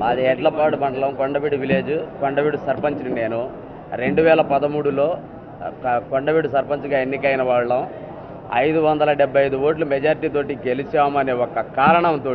మాది ఎడ్లపాడు మండలం కొండవీడు విలేజ్ కొండవీడు సర్పంచ్ని నేను రెండు వేల పదమూడులో కొండవీడు సర్పంచ్గా ఎన్నికైన వాళ్ళం ఐదు వందల డెబ్బై ఐదు ఓట్ల మెజార్టీ తోటి గెలిచామనే ఒక కారణంతో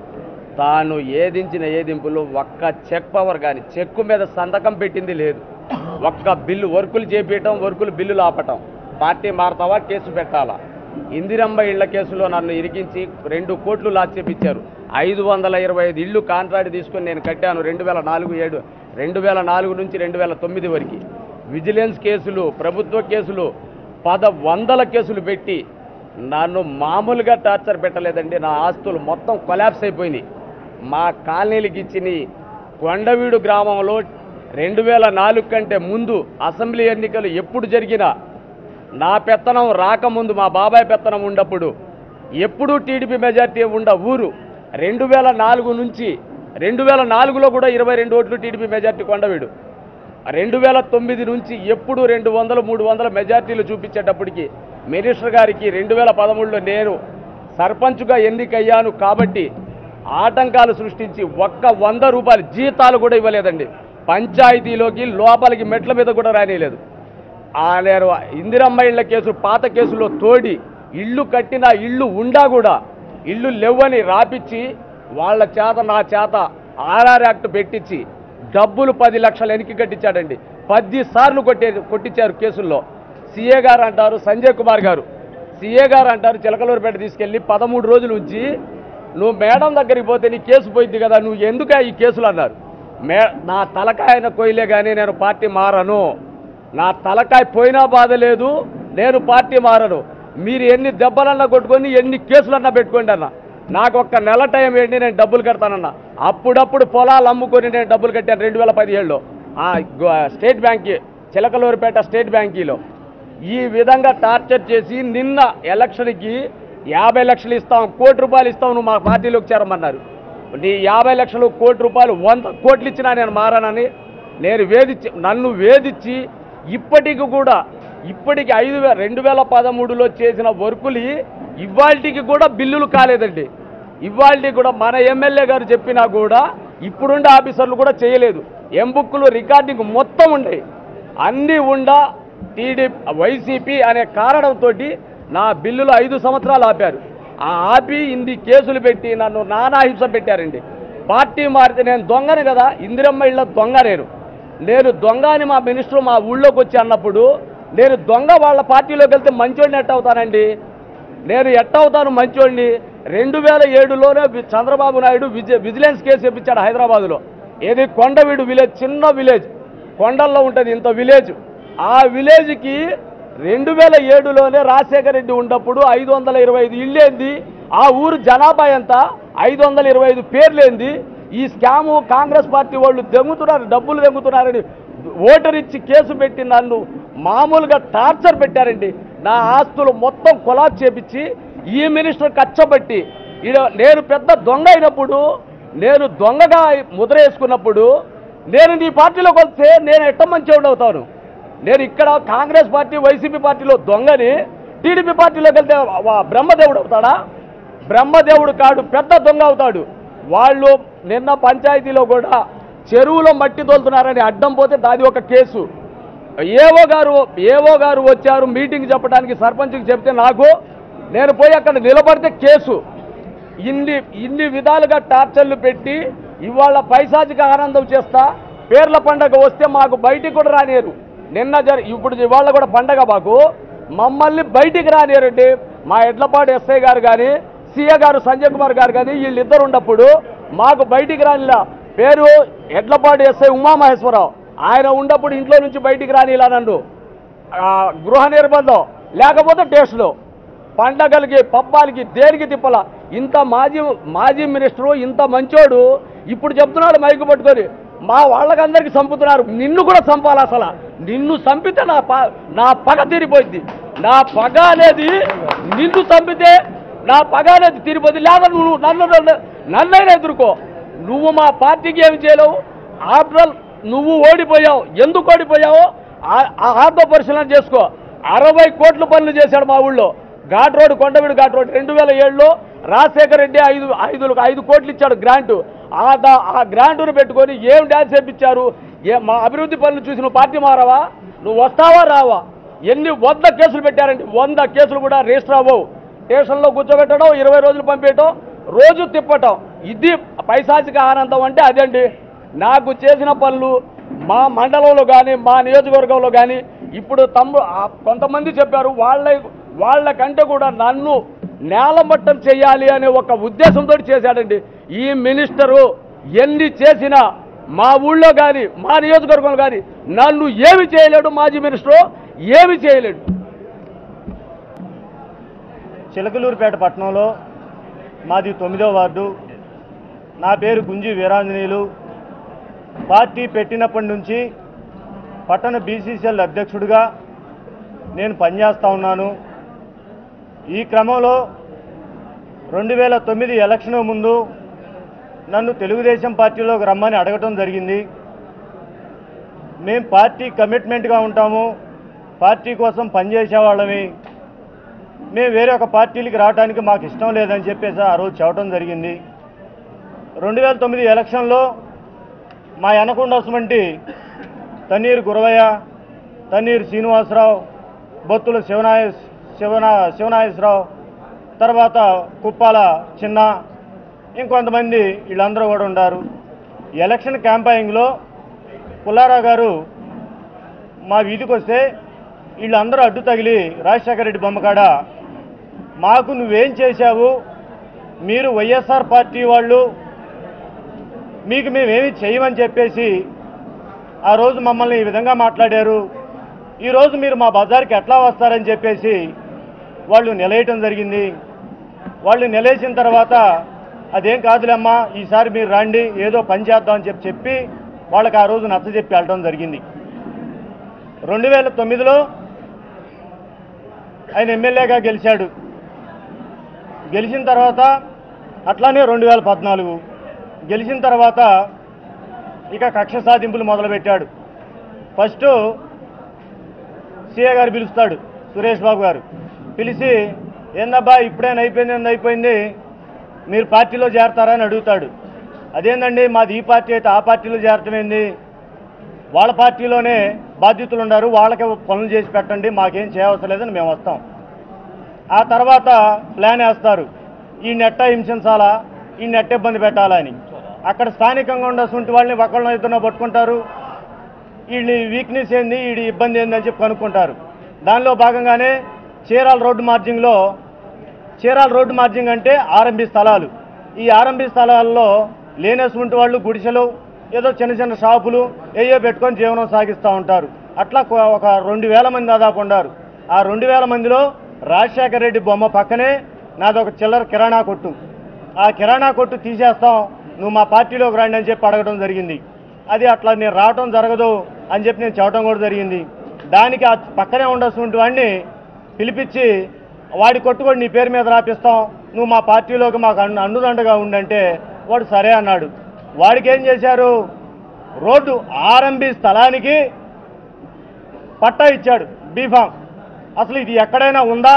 తాను ఏదించిన ఏదింపులు ఒక్క చెక్ పవర్ కానీ చెక్కు మీద సంతకం పెట్టింది లేదు ఒక్క బిల్లు వర్కులు చేపించటం వర్కులు బిల్లులు ఆపటం పార్టీ మారతావా కేసు పెట్టాలా ఇందిరమ్మ ఇళ్ల కేసులో నన్ను ఇరికించి రెండు కోట్లు లాచ్ చేపించారు ఐదు వందల ఇరవై ఐదు ఇళ్ళు కాంట్రాక్ట్ తీసుకొని నేను కట్టాను రెండు వేల నాలుగు ఏడు రెండు వేల నాలుగు నుంచి రెండు వేల తొమ్మిది వరకు విజిలెన్స్ కేసులు ప్రభుత్వ కేసులు పద వందల కేసులు పెట్టి నన్ను మామూలుగా టార్చర్ పెట్టలేదండి నా ఆస్తులు మొత్తం కొలాప్స్ అయిపోయినాయి మా కాలనీలకు ఇచ్చిన కొండవీడు గ్రామంలో రెండు వేల నాలుగు కంటే ముందు అసెంబ్లీ ఎన్నికలు ఎప్పుడు జరిగినా నా పెత్తనం రాకముందు మా బాబాయ్ పెత్తనం ఉన్నప్పుడు ఎప్పుడూ టీడీపీ మెజార్టీ ఉండ ఊరు రెండు వేల నాలుగు నుంచి రెండు వేల నాలుగులో కూడా ఇరవై రెండు ఓట్లు టీడీపీ మెజార్టీ కొండవీడు రెండు వేల తొమ్మిది నుంచి ఎప్పుడు రెండు వందలు మూడు వందల మెజార్టీలు చూపించేటప్పటికి మినిస్టర్ గారికి రెండు వేల పదమూడులో నేను సర్పంచ్గా ఎన్నికయ్యాను కాబట్టి ఆటంకాలు సృష్టించి ఒక్క వంద రూపాయలు జీతాలు కూడా ఇవ్వలేదండి పంచాయతీలోకి లోపలికి మెట్ల మీద కూడా రానియలేదు ఆ నేను ఇందిరమ్మ ఇళ్ళ కేసు పాత కేసులో తోడి ఇల్లు కట్టిన ఇల్లు ఉండా కూడా ఇల్లు లేవని రాపిచ్చి వాళ్ళ చేత నా చేత ఆర్ఆర్ యాక్ట్ పెట్టించి డబ్బులు పది లక్షలు వెనక్కి కట్టించాడండి పది సార్లు కొట్టే కొట్టించారు కేసుల్లో సీఏ గారు అంటారు సంజయ్ కుమార్ గారు సీఏ గారు అంటారు చిలకలూరుపేట తీసుకెళ్ళి పదమూడు రోజులు ఉంచి నువ్వు మేడం దగ్గరికి పోతే నీ కేసు పోయింది కదా నువ్వు ఎందుకు ఈ కేసులు అన్నారు మే నా తలకాయన కొయ్యలే కానీ నేను పార్టీ మారను నా తలకాయ పోయినా బాధ లేదు నేను పార్టీ మారను మీరు ఎన్ని దెబ్బలన్నా కొట్టుకొని ఎన్ని కేసులన్నా పెట్టుకోండి అన్న నాకు ఒక్క నెల టైం ఏంటి నేను డబ్బులు కడతానన్న అప్పుడప్పుడు పొలాలు అమ్ముకొని నేను డబ్బులు కట్టాను రెండు వేల పదిహేడులో ఆ గో- స్టేట్ బ్యాంకి చిలకలూరుపేట స్టేట్ బ్యాంకీలో ఈ విధంగా టార్చర్ చేసి నిన్న ఎలక్షన్కి యాభై లక్షలు ఇస్తాం కోటి రూపాయలు ఇస్తాం నువ్వు మా పార్టీలోకి చేరమన్నారు నీ యాభై లక్షలు కోటి రూపాయలు వంద కోట్లు ఇచ్చినా నేను మారానని నేను వేధించి నన్ను వేధించి ఇప్పటికి కూడా ఇప్పటికి ఐదు వే రెండు వేల పదమూడులో చేసిన వర్కులు ఇవాళకి కూడా బిల్లులు కాలేదండి ఇవాళకి కూడా మన ఎమ్మెల్యే గారు చెప్పినా కూడా ఇప్పుడుండే ఆఫీసర్లు కూడా చేయలేదు ఎం బుక్కులు రికార్డింగ్ మొత్తం ఉన్నాయి అన్నీ ఉండా టీడీ వైసీపీ అనే కారణంతో నా బిల్లులు ఐదు సంవత్సరాలు ఆపారు ఆ ఆపి ఇన్ని కేసులు పెట్టి నన్ను నానా హింస పెట్టారండి పార్టీ మారితే నేను దొంగని కదా ఇందిరమ్మ ఇళ్ళ దొంగ నేను నేను దొంగ అని మా మినిస్టర్ మా ఊళ్ళోకి వచ్చి అన్నప్పుడు నేను దొంగ వాళ్ళ పార్టీలోకి వెళ్తే మంచోడిని ఎట్ట అవుతానండి నేను ఎట్ట అవుతాను మంచోడిని రెండు వేల ఏడులోనే వి- చంద్రబాబు నాయుడు విజి విజిలెన్స్ కేసు చెప్పించాడు హైదరాబాదులో ఏది కొండవీడు విలేజ్ చిన్న విలేజ్ కొండల్లో ఉంటుంది ఇంత విలేజ్ ఆ విలేజ్కి రెండు వేల ఏడులోనే రాజశేఖర రెడ్డి ఉన్నప్పుడు ఐదు వందల ఇరవై ఐదు ఇల్లేంది ఆ ఊరు జనాభా ఎంత ఐదు వందల ఇరవై ఐదు పేర్లేంది ఈ స్కాము కాంగ్రెస్ పార్టీ వాళ్ళు దెంగుతున్నారు డబ్బులు దెంగుతున్నారని ఓటర్ ఇచ్చి కేసు పెట్టి నన్ను మామూలుగా టార్చర్ పెట్టారండి నా ఆస్తులు మొత్తం కొలాబ్ చేపించి ఈ మినిస్టర్ కచ్చబట్టి ఈడ నేను పెద్ద దొంగ అయినప్పుడు నేను దొంగగా ముద్ర వేసుకున్నప్పుడు నేను నీ పార్టీలోకి వస్తే నేను ఎట్ట మంచివాడు అవుతాను నేను ఇక్కడ కాంగ్రెస్ పార్టీ వైసీపీ పార్టీలో దొంగని టీడీపీ పార్టీలోకి వెళ్తే వా- బ్రహ్మదేవుడు అవుతాడా బ్రహ్మదేవుడు కాడు పెద్ద దొంగ అవుతాడు వాళ్ళు నిన్న పంచాయతీలో కూడా చెరువులో మట్టి తోలుతున్నారని అడ్డం పోతే దాది ఒక కేసు ఏవో గారు ఏవో గారు వచ్చారు మీటింగ్ చెప్పడానికి సర్పంచ్కి చెప్తే నాకు నేను పోయి అక్కడ నిలబడితే కేసు ఇన్ని ఇన్ని విధాలుగా టార్చర్లు పెట్టి ఇవాళ పైశాచిక ఆనందం చేస్తా పేర్ల పండగ వస్తే మాకు బయటికి కూడా రానియరు నిన్న జరి ఇప్పుడు ఇవాళ కూడా పండగ మాకు మమ్మల్ని బయటికి రానియరండి మా ఎడ్లపాడు ఎస్ఐ గారు కానీ సీఏ గారు సంజయ్ కుమార్ గారు కానీ వీళ్ళిద్దరు ఉన్నప్పుడు మాకు బయటికి రానిలా పేరు ఎడ్లపాడు ఎస్ఐ ఉమామహేశ్వరరావు ఆయన ఉన్నప్పుడు ఇంట్లో నుంచి బయటికి రానిలా నన్ను ఆ, గృహ నిర్బంధం లేకపోతే టేస్టులు పండగలకి పబ్బాలకి దేనికి తిప్పల ఇంత మాజీ మాజీ మినిస్టరు ఇంత మంచోడు ఇప్పుడు చెప్తున్నాడు మైకు పట్టుకొని మా వాళ్ళకందరికి చంపుతున్నారు నిన్ను కూడా చంపాలి అసలు నిన్ను చంపితే నా ప నా పగ తీరిపోయింది నా పగ అనేది నిన్ను చంపితే నా పగ అనేది తీరిపోయింది లేదా నువ్వు నన్ను నన్ను- నన్నైనా ఎదుర్కో నువ్వు మా పార్టీకి ఏమి చేయలేవు ఆఫ్టర్ ఆల్ నువ్వు ఓడిపోయావు ఎందుకు ఓడిపోయావో ఆ- ఆ ఆత్మ పరిశీలన చేసుకో అరవై కోట్ల పనులు చేశాడు మా ఊళ్ళో ఘాట్ రోడ్ కొండవీడు ఘాట్ రోడ్ రెండు వేల ఏడులో రాజశేఖర రెడ్డి ఐదు ఐదు ఐదు కోట్లు ఇచ్చాడు గ్రాంటు ఆ దా ఆ గ్రాంటును పెట్టుకొని ఏం డ్యాన్స్ చేపించారు ఏ మా అభివృద్ధి పనులు చూసి నువ్వు పార్టీ మారవా నువ్వు వస్తావా రావా ఎన్ని వంద కేసులు పెట్టారండి వంద కేసులు కూడా రిజిస్టర్ అవ్వవు స్టేషన్లో కూర్చోబెట్టడం ఇరవై రోజులు పంపేయటం రోజు తిప్పటం ఇది పైశాచిక ఆనందం అంటే అదండి నాకు చేసిన పనులు మా మండలంలో కానీ మా నియోజకవర్గంలో కానీ ఇప్పుడు తమ్ము ఆ కొంతమంది చెప్పారు వాళ్ళ వాళ్ళకంటే కూడా నన్ను నేలమట్టం చేయాలి అనే ఒక ఉద్దేశంతో చేశాడండి ఈ మినిస్టరు ఎన్ని చేసినా మా ఊళ్ళో కానీ మా నియోజకవర్గంలో కానీ నన్ను ఏమి చేయలేడు మాజీ మినిస్టరు ఏమి చేయలేడు చిలకలూరుపేట పట్టణంలో మాది తొమ్మిదో వార్డు నా పేరు గుంజి వీరాంజనేయులు పార్టీ పెట్టినప్పటి నుంచి పట్టణ బీసీసీఎల్ అధ్యక్షుడిగా నేను పనిచేస్తూ ఉన్నాను ఈ క్రమంలో రెండు వేల తొమ్మిది ఎలక్షన్ ముందు నన్ను తెలుగుదేశం పార్టీలోకి రమ్మని అడగటం జరిగింది మేము పార్టీ కమిట్మెంట్గా ఉంటాము పార్టీ కోసం పనిచేసేవాళ్ళమి మేము వేరే ఒక పార్టీలకి రావడానికి మాకు ఇష్టం లేదని చెప్పేసి ఆ రోజు చెప్పడం జరిగింది రెండు వేల తొమ్మిది ఎలక్షన్లో మా వెనకుండటువంటి తన్నీరు గురవయ్య తన్నీరు శ్రీనివాసరావు బొత్తుల శివనాయ శివనా శివనాగేశ్వరరావు తర్వాత కుప్పాల చిన్న ఇంకొంతమంది వీళ్ళందరూ కూడా ఉన్నారు ఎలక్షన్ క్యాంపాయింగ్లో పుల్లారావు గారు మా వీధికి వస్తే వీళ్ళందరూ అడ్డు తగిలి రాజశేఖర రెడ్డి బొమ్మకాడ మాకు నువ్వేం చేశావు మీరు వైఎస్ఆర్ పార్టీ వాళ్ళు మీకు మేమేమి చేయమని చెప్పేసి ఆ రోజు మమ్మల్ని ఈ విధంగా మాట్లాడారు ఈరోజు మీరు మా బజార్కి ఎట్లా వస్తారని చెప్పేసి వాళ్ళు నిలయటం జరిగింది వాళ్ళు నిలేసిన తర్వాత అదేం కాదులేమ్మా ఈసారి మీరు రండి ఏదో పని చేద్దామని చెప్పి చెప్పి వాళ్ళకి ఆ రోజు నచ్చ చెప్పి వెళ్ళడం జరిగింది రెండు వేల తొమ్మిదిలో ఆయన ఎమ్మెల్యేగా గెలిచాడు గెలిచిన తర్వాత అట్లానే రెండు వేల పద్నాలుగు గెలిచిన తర్వాత ఇక కక్ష సాధింపులు మొదలుపెట్టాడు ఫస్ట్ సీఏ గారు పిలుస్తాడు సురేష్ బాబు గారు పిలిచి ఏందబ్బా ఇప్పుడేనా అయిపోయింది ఏంది అయిపోయింది మీరు పార్టీలో చేరతారా అని అడుగుతాడు అదేందండి మాది ఈ పార్టీ అయితే ఆ పార్టీలో చేరటం ఏంది వాళ్ళ పార్టీలోనే బాధ్యతలు ఉన్నారు వాళ్ళకే పనులు చేసి పెట్టండి మాకేం చేయవసరం లేదని మేము వస్తాం ఆ తర్వాత ప్లాన్ వేస్తారు ఈ నెట్ట హింసించాలా ఈ నెట్ట ఇబ్బంది పెట్టాలా అని అక్కడ స్థానికంగా ఉండాల్సిన వాళ్ళని ఒకళ్ళని ఇద్దరు పట్టుకుంటారు వీళ్ళ వీక్నెస్ ఏంది వీడి ఇబ్బంది ఏంది అని చెప్పి కనుక్కుంటారు దానిలో భాగంగానే చీరాల రోడ్డు మార్జింగ్లో చీరాల రోడ్డు మార్జింగ్ అంటే ఆర్ఎంబి స్థలాలు ఈ ఆర్ఎంబి స్థలాల్లో లేనటువంటి వాళ్ళు గుడిసెలు ఏదో చిన్న చిన్న షాపులు ఏయో పెట్టుకొని జీవనం సాగిస్తూ ఉంటారు అట్లా కొ- ఒక రెండు వేల మంది దాదాపు ఉన్నారు ఆ రెండు వేల మందిలో రాజశేఖర రెడ్డి బొమ్మ పక్కనే నాదొక చిల్లర కిరాణా కొట్టు ఆ కిరాణా కొట్టు తీసేస్తాం నువ్వు మా పార్టీలోకి రండి అని చెప్పి అడగడం జరిగింది అది అట్లా నేను రావటం జరగదు అని చెప్పి నేను చెప్పడం కూడా జరిగింది దానికి ఆ పక్కనే ఉండాల్సిన వాడిని పిలిపించి వాడి కొట్టుకొని నీ పేరు మీద రాపిస్తాం నువ్వు మా పార్టీలోకి మాకు అన్ను అండుదండగా ఉండంటే వాడు సరే అన్నాడు వాడికి ఏం చేశారు రోడ్డు ఆర్ఎంబి స్థలానికి పట్టా ఇచ్చాడు బీఫామ్ అసలు ఇది ఎక్కడైనా ఉందా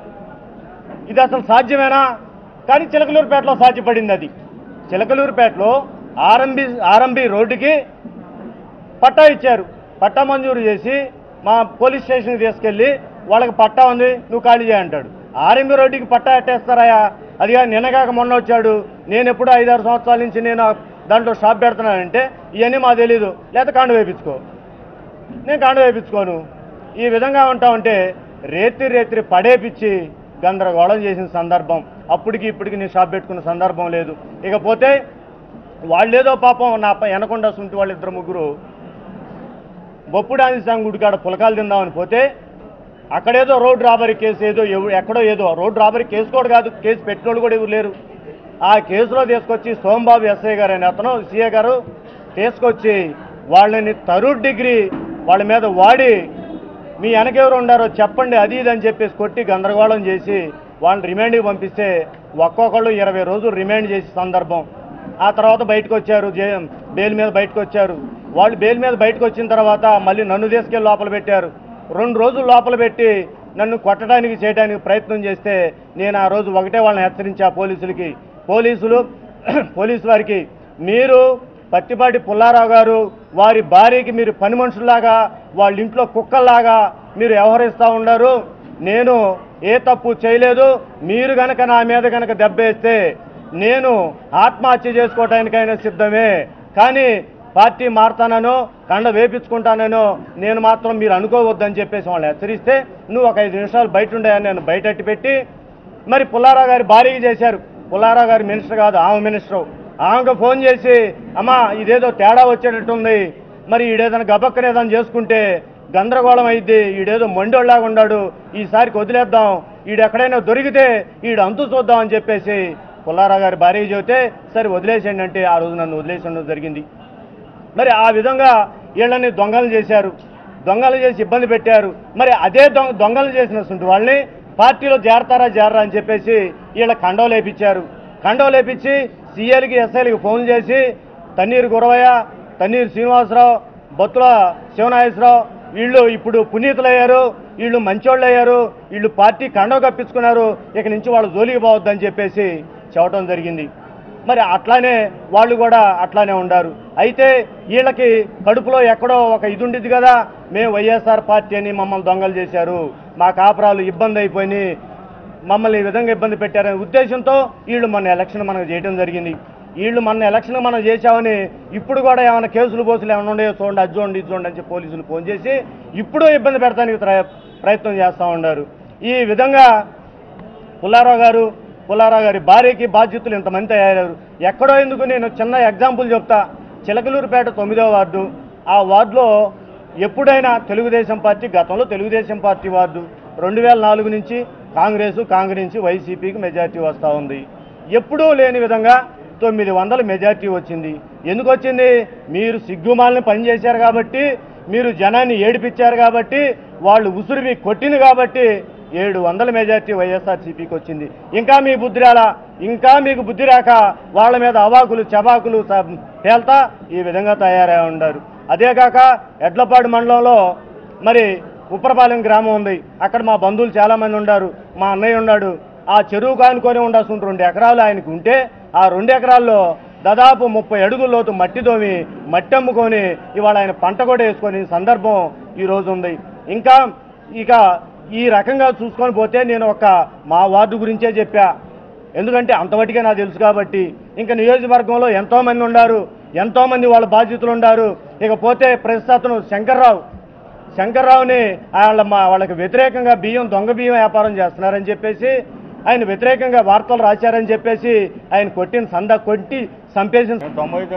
ఇది అసలు సాధ్యమేనా కానీ చిలకలూరుపేటలో సాధ్యపడింది అది చిలకలూరుపేటలో ఆర్ఎంబి ఆర్ఎంబి రోడ్డుకి పట్టా ఇచ్చారు పట్టా మంజూరు చేసి మా పోలీస్ స్టేషన్కి తీసుకెళ్ళి వాళ్ళకి పట్టా ఉంది నువ్వు ఖాళీ చేయ అంటాడు ఆర్ఎంబి రోడ్డుకి పట్టా ఎట్టేస్తారయ్యా అది కాదు నిన్నగాక మొన్న వచ్చాడు నేను ఎప్పుడో ఐదారు సంవత్సరాల నుంచి నేను ఆ దాంట్లో షాప్ పెడుతున్నానంటే ఇవన్నీ మాకు తెలీదు లేకపోతే కాండు వేయించుకో నేను కాండ వేయించుకోను ఈ విధంగా ఉంటామంటే రేత్రి రేత్రి పడేపిచ్చి గందరగోళం చేసిన సందర్భం అప్పటికి ఇప్పటికి నేను షాప్ పెట్టుకున్న సందర్భం లేదు ఇకపోతే వాళ్ళేదో పాపం నా పై వెనకుండా సుంటి వాళ్ళు ఇద్దరు ముగ్గురు బొప్పుడు ఆంజనేయ గుడికాడ పులకాలు తిందామని పోతే అక్కడేదో రోడ్ రాబరీ కేసు ఏదో ఎవ- ఎక్కడో ఏదో రోడ్ రాబరీ కేసు కూడా కాదు కేసు పెట్టినోళ్ళు కూడా ఎవరు లేరు ఆ కేసులో తీసుకొచ్చి సోంబాబు ఎస్ఐ గారు అనే అతను సీఏ గారు తీసుకొచ్చి వాళ్ళని థర్డ్ డిగ్రీ వాళ్ళ మీద వాడి మీ వెనకెవరు ఉండారో చెప్పండి అది ఇది అని చెప్పేసి కొట్టి గందరగోళం చేసి వాళ్ళని రిమాండ్కి పంపిస్తే ఒక్కొక్కళ్ళు ఇరవై రోజులు రిమాండ్ చేసే సందర్భం ఆ తర్వాత బయటకు వచ్చారు జే బెయిల్ మీద బయటకు వచ్చారు వాళ్ళు బెయిల్ మీద బయటకు వచ్చిన తర్వాత మళ్ళీ నన్ను తీసుకెళ్ళి లోపల పెట్టారు రెండు రోజులు లోపల పెట్టి నన్ను కొట్టడానికి చేయడానికి ప్రయత్నం చేస్తే నేను ఆ రోజు ఒకటే వాళ్ళని హెచ్చరించా పోలీసులకి పోలీసులు పోలీసు వారికి మీరు పత్తిపాటి పుల్లారావు గారు వారి భార్యకి మీరు పని మనుషుల్లాగా వాళ్ళ ఇంట్లో కుక్కల్లాగా మీరు వ్యవహరిస్తూ ఉన్నారు నేను ఏ తప్పు చేయలేదు మీరు గనక నా మీద గనక దెబ్బేస్తే నేను ఆత్మహత్య చేసుకోవటానికైనా సిద్ధమే కానీ పార్టీ మారుతానో కండ వేపించుకుంటానో నేను మాత్రం మీరు అనుకోవద్దని చెప్పేసి వాళ్ళని హెచ్చరిస్తే నువ్వు ఒక ఐదు నిమిషాలు బయట ఉండేయని నేను బయట అట్టి పెట్టి మరి పుల్లారావు గారి భార్యకి చేశారు పుల్లారావు గారి మినిస్టర్ కాదు ఆమె మినిస్టర్ ఆమెకు ఫోన్ చేసి అమ్మా ఇదేదో తేడా వచ్చేటట్టుంది మరి ఈడేదైనా గబక్కన ఏదైనా చేసుకుంటే గందరగోళం అయింది ఈడేదో మొండోళ్ళలాగా ఉన్నాడు ఈసారికి వదిలేద్దాం ఈడు ఎక్కడైనా దొరికితే ఈడు అంతు చూద్దాం అని చెప్పేసి పుల్లారావు గారి భార్య చెబితే సరే వదిలేసేయండి అంటే ఆ రోజు నన్ను వదిలేసడం జరిగింది మరి ఆ విధంగా వీళ్ళని దొంగలు చేశారు దొంగలు చేసి ఇబ్బంది పెట్టారు మరి అదే దొంగ దొంగలు చేసినటువంటి వాళ్ళని పార్టీలో చేరతారా చేరరా అని చెప్పేసి వీళ్ళ కండవ లేపించారు కండవ లేపించి సీఎల్కి ఎస్ఐలకి ఫోన్ చేసి తన్నీరు గురవయ్య తన్నీరు శ్రీనివాసరావు బొత్తుల శివనాగేశ్వరరావు వీళ్ళు ఇప్పుడు పునీతులయ్యారు వీళ్ళు మంచోళ్ళు అయ్యారు వీళ్ళు పార్టీ కండవ కప్పించుకున్నారు ఇక నుంచి వాళ్ళు జోలికి పోవద్దని చెప్పేసి చెప్పడం జరిగింది మరి అట్లానే వాళ్ళు కూడా అట్లానే ఉండారు అయితే వీళ్ళకి కడుపులో ఎక్కడో ఒక ఇది ఉండిద్ది కదా మేము వైఎస్ఆర్ పార్టీ అని మమ్మల్ని దొంగలు చేశారు మా కాపురాలు ఇబ్బంది అయిపోయినాయి మమ్మల్ని ఈ విధంగా ఇబ్బంది పెట్టారనే ఉద్దేశంతో వీళ్ళు మొన్న ఎలక్షన్ మనకు చేయడం జరిగింది వీళ్ళు మొన్న ఎలక్షన్ మనం చేశామని ఇప్పుడు కూడా ఏమైనా కేసులు పోసులు ఏమైనా ఉన్నాయో చూడండి అది చూడండి ఇది చూడండి అని చెప్పి పోలీసులు ఫోన్ చేసి ఇప్పుడు ఇబ్బంది పెడతానికి ప్ర- ప్రయత్నం చేస్తూ ఉన్నారు ఈ విధంగా పుల్లారావు గారు పుల్లారావు గారి భార్యకి బాధ్యతలు ఇంతమంది తయారయ్యారు ఎక్కడో ఎందుకు నేను చిన్న ఎగ్జాంపుల్ చెప్తా చిలకలూరుపేట తొమ్మిదో వార్డు ఆ వార్డులో ఎప్పుడైనా తెలుగుదేశం పార్టీ గతంలో తెలుగుదేశం పార్టీ వార్డు రెండు వేల నాలుగు నుంచి కాంగ్రెస్ కాంగ్రెస్ నుంచి వైసీపీకి మెజార్టీ వస్తూ ఉంది ఎప్పుడూ లేని విధంగా తొమ్మిది వందల మెజార్టీ వచ్చింది ఎందుకు వచ్చింది మీరు సిగ్గుమాలని పనిచేశారు కాబట్టి మీరు జనాన్ని ఏడిపించారు కాబట్టి వాళ్ళు ఉసురు కొట్టింది కాబట్టి ఏడు వందల మెజార్టీ వైఎస్ఆర్సీపీకి వచ్చింది ఇంకా మీ బుద్ధి రాలా ఇంకా మీకు బుద్ధి రాక వాళ్ళ మీద అవాకులు చబాకులు స- తేల్తా ఈ విధంగా తయారై ఉన్నారు అదే కాక ఎడ్లపాడు మండలంలో మరి ఉప్పరపాలెం గ్రామం ఉంది అక్కడ మా బంధువులు చాలామంది ఉన్నారు మా అన్నయ్య ఉన్నాడు ఆ చెరువు కానుకొని ఉండాల్సిన రెండు ఎకరాలు ఆయనకు ఉంటే ఆ రెండు ఎకరాల్లో దాదాపు ముప్పై అడుగుల లోతు మట్టి తోమి మట్టి అమ్ముకొని ఇవాళ ఆయన పంట కూడా వేసుకొని సందర్భం ఈ రోజు ఉంది ఇంకా ఇక ఈ రకంగా చూసుకొని పోతే నేను ఒక మా వార్డు గురించే చెప్పా ఎందుకంటే అంతవటికే నాకు తెలుసు కాబట్టి ఇంకా నియోజకవర్గంలో ఎంతోమంది ఉన్నారు ఎంతోమంది వాళ్ళ బాధ్యతలు ఉన్నారు ఇకపోతే ప్రస్తుతం శంకర్రావు శంకర్రావుని వాళ్ళ మా వాళ్ళకి వ్యతిరేకంగా బియ్యం దొంగ బియ్యం వ్యాపారం చేస్తున్నారని చెప్పేసి ఆయన వ్యతిరేకంగా వార్తలు రాశారని చెప్పేసి ఆయన కొట్టిన సంద కొట్టి చంపేసిన తొంభై